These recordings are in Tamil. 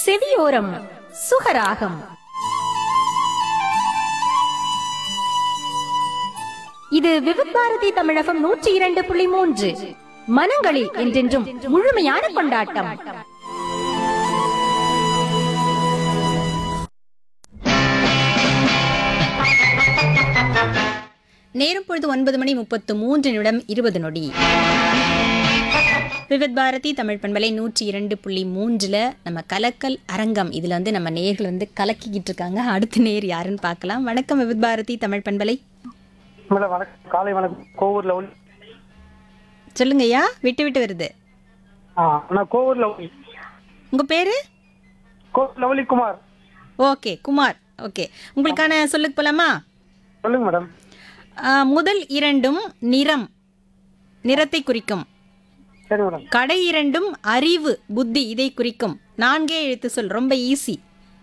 செவியோரம் சுகராகம் இது விவிபாரதி தமிழகம் நூற்றி இரண்டு புள்ளி மூன்று மனங்களில் என்றென்றும் முழுமையான கொண்டாட்டம் நேரம் பொழுது ஒன்பது மணி முப்பத்து மூன்று நிமிடம் இருபது நொடி விவித் பாரதி தமிழ் பண்பலை நூற்றி இரண்டு புள்ளி மூன்றில் நம்ம கலக்கல் அரங்கம் இதில் வந்து நம்ம நேர்கள் வந்து கலக்கிக்கிட்டு இருக்காங்க அடுத்த நேர் யாருன்னு பார்க்கலாம் வணக்கம் விவித் பாரதி தமிழ் பண்பலை மேடம் வணக்கம் காலை வணக்கம் கோவூர்ல ஒளி சொல்லுங்கய்யா விட்டு விட்டு வருது ஆ நான் கோவூர்ல ஒளி உங்கள் பேர் Kovur lovely Kumar okay Kumar okay உங்களுக்கான சொல்லுக்கு போலாமா சொல்லுங்க மேடம் ஆ, முதல் இரண்டும் நிறம் நிறத்தை குறிக்கும் சரி மேடம் கடை இரண்டும் அறிவு புத்தி இதை குறிக்கும் நான்கே எழுத்து சொல் ரொம்ப ஈஸி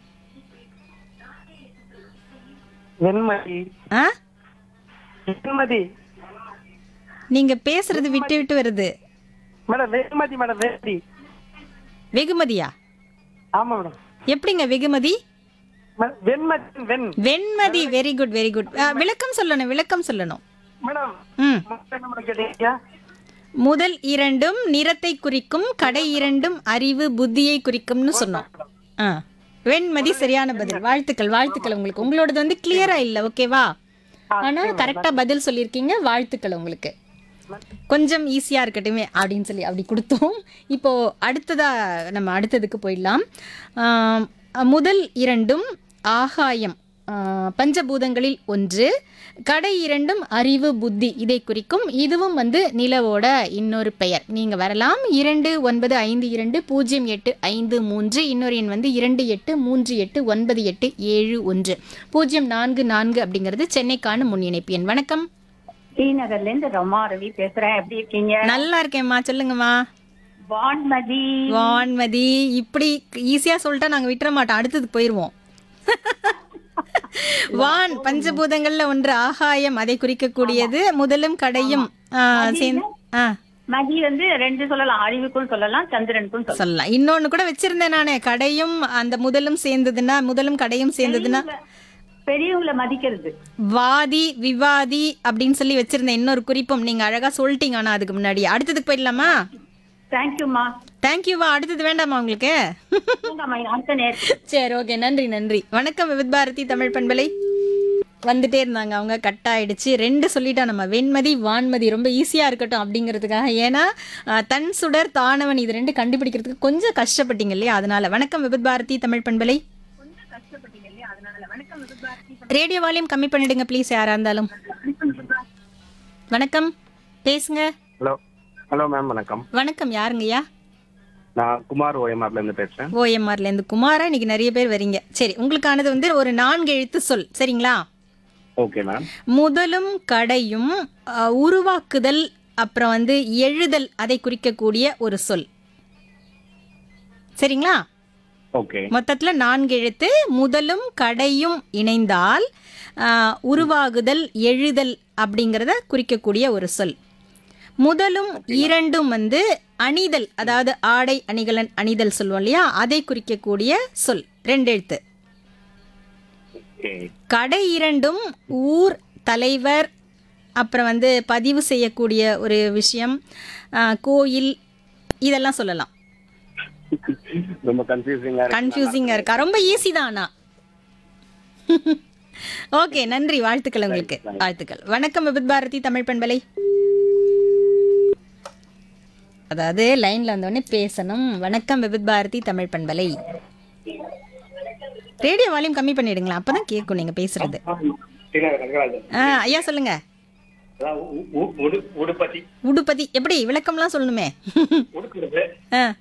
வெண்மதி ஆ வெண்மதி நீங்க பேசுறது விட்டு விட்டு வருது மேடம் வெண்மதி மேடம் வெண்மதி வெகுமதியா ஆமா மேடம் எப்படிங்க வெகுமதி மேடம், வெண்மதி வெண் Venmathi very good very good விளக்கம் சொல்லணும் விளக்கம் சொல்லணும் மேடம் ம் முதல்ல என்ன மேடம் கேட்டீங்க முதல் இரண்டும் நிறத்தை குறிக்கும் கடை இரண்டும் அறிவு புத்தியை குறிக்கும்னு சொன்னோம் ஆ வெண்மதி சரியான பதில் வாழ்த்துக்கள் வாழ்த்துக்கள் உங்களுக்கு உங்களோடது வந்து கிளியரா இல்ல ஓகேவா ஆனா கரெக்டா பதில் சொல்லியிருக்கீங்க வாழ்த்துக்கள் உங்களுக்கு கொஞ்சம் ஈஸியா இருக்கட்டுமே அப்படின்னு சொல்லி அப்படி கொடுத்தோம் இப்போ அடுத்ததா நம்ம அடுத்ததுக்கு போயிடலாம் ஆம், முதல் இரண்டும் ஆகாயம் ஆ, பஞ்சபூதங்களில் ஒன்று கடை இரண்டும் அறிவு புத்தி இதை குறிக்கும் இதுவும் வந்து நிலவோட இன்னொரு பெயர் நீங்க வரலாம் இரண்டு ஒன்பது ஐந்து இரண்டு பூஜ்ஜியம் எட்டு ஐந்து மூன்று இன்னொரு எண் வந்து இரண்டு எட்டு மூன்று எட்டு ஒன்பது எட்டு ஏழு ஒன்று பூஜ்ஜியம் நான்கு நான்கு அப்படிங்கிறது சென்னைக்கான முன் இணைப்பு எண் வணக்கம் டி நகர்ல இருந்து ரமா ரவி பேசுறேன் எப்படி இருக்கீங்க நல்லா இருக்கேம்மா சொல்லுங்கம்மா வான்மதி வான்மதி இப்படி ஈஸியா சொல்லிட்டா நாங்க விட்டுற மாட்டோம் அடுத்ததுக்கு போயிருவோம் வான் பஞ்சபூதங்கள்ல ஒன்று ஆகாயம் அதை குறிக்கக்கூடியது முதலும் கடையும் ஆ, சேர்ந்து ஆ மதி வந்து ரெண்டு சொல்லலாம் அறிவுக்கும் சொல்லலாம் சந்திரனுக்கும் சொல்லலாம் சொல்லலாம் இன்னொன்னு கூட வச்சிருந்தேன் நானே கடையும் அந்த முதலும் சேர்ந்ததுன்னா முதலும் கடையும் சேர்ந்ததுன்னா பெரியவங்களை மதிக்கிறது வாதி விவாதி அப்படின்னு சொல்லி வச்சிருந்தேன் இன்னொரு குறிப்பும் நீங்க அழகா சொல்லிட்டீங்க ஆனா அதுக்கு முன்னாடி அடுத்ததுக்கு போயிடலாமா தேங்க்யூமா தேங்க்யூவா அடுத்தது வேண்டாமா உங்களுக்கு அடுத்த நேரம் சரி ஓகே நன்றி நன்றி வணக்கம் விவித் பாரதி தமிழ் பண்பலை வந்துட்டே இருந்தாங்க அவங்க கட் ஆயிடுச்சு ரெண்டு சொல்லிட்டா நம்ம வெண்மதி வான்மதி ரொம்ப ஈஸியா இருக்கட்டும் அப்படிங்கிறதுக்காக ஏன்னா அஹ், தன் சுடர் தானவன் இது ரெண்டு கண்டுபிடிக்கிறதுக்கு கொஞ்சம் கஷ்டப்பட்டீங்க இல்லையா அதனால வணக்கம் விவித் பாரதி தமிழ் பண்பலை ரேடியோ வால்யூம் கம்மி பண்ணிடுங்க ப்ளீஸ் யாரா இருந்தாலும் வணக்கம் பேசுங்க ஹலோ ஹலோ மேம் வணக்கம் வணக்கம் யாருங்கய்யா நான் குமார் ஓஎம்ஆர்ல இருந்து பேசுறேன் ஓஎம்ஆர்ல இருந்து குமாரா இன்னைக்கு நிறைய பேர் வரீங்க சரி உங்களுக்கானது வந்து ஒரு நான்கு எழுத்து சொல் சரிங்களா ஓகே மேம் முதலும் கடையும் அஹ், உருவாக்குதல் அப்புறம் வந்து எழுதல் அதை குறிக்கக்கூடிய ஒரு சொல் சரிங்களா ஓகே மொத்தத்துல நான்கு எழுத்து முதலும் கடையும் இணைந்தால் அஹ், உருவாகுதல் எழுதல் அப்படிங்கிறத குறிக்கக்கூடிய ஒரு சொல் முதலும் இரண்டும் வந்து அணிதல் அதாவது ஆடை அணிகலன் அணிதல் சொல்லுவோம் இல்லையா அதை குறிக்கக்கூடிய சொல் ரெண்டு எழுத்து ஓகே கடை இரண்டும் ஊர் தலைவர் அப்புறம் வந்து பதிவு செய்யக்கூடிய ஒரு விஷயம் ஆ, கோயில் இதெல்லாம் சொல்லலாம் ரொம்ப கன்ஃபியூசிங்கா இருக்கு கன்ஃபியூசிங்காக இருக்கா ரொம்ப ஈஸி தான் ஆனா ஓகே நன்றி வாழ்த்துக்கள் உங்களுக்கு வாழ்த்துக்கள் வணக்கம் விபித் பாரதி தமிழ் பண்பலை அதாவது லைன்ல வந்தோடனே பேசணும் வணக்கம் விபித் பாரதி தமிழ் பண்பலை ரேடியோ வால்யூம் கம்மி பண்ணிடுங்களா அப்பதான் கேட்கும் நீங்க பேசுறது ஆ ஐயா சொல்லுங்க உடுப்பதி உடுப்பதி எப்படி விளக்கம்லாம் சொல்லணுமே உடுக்கிறது ஆ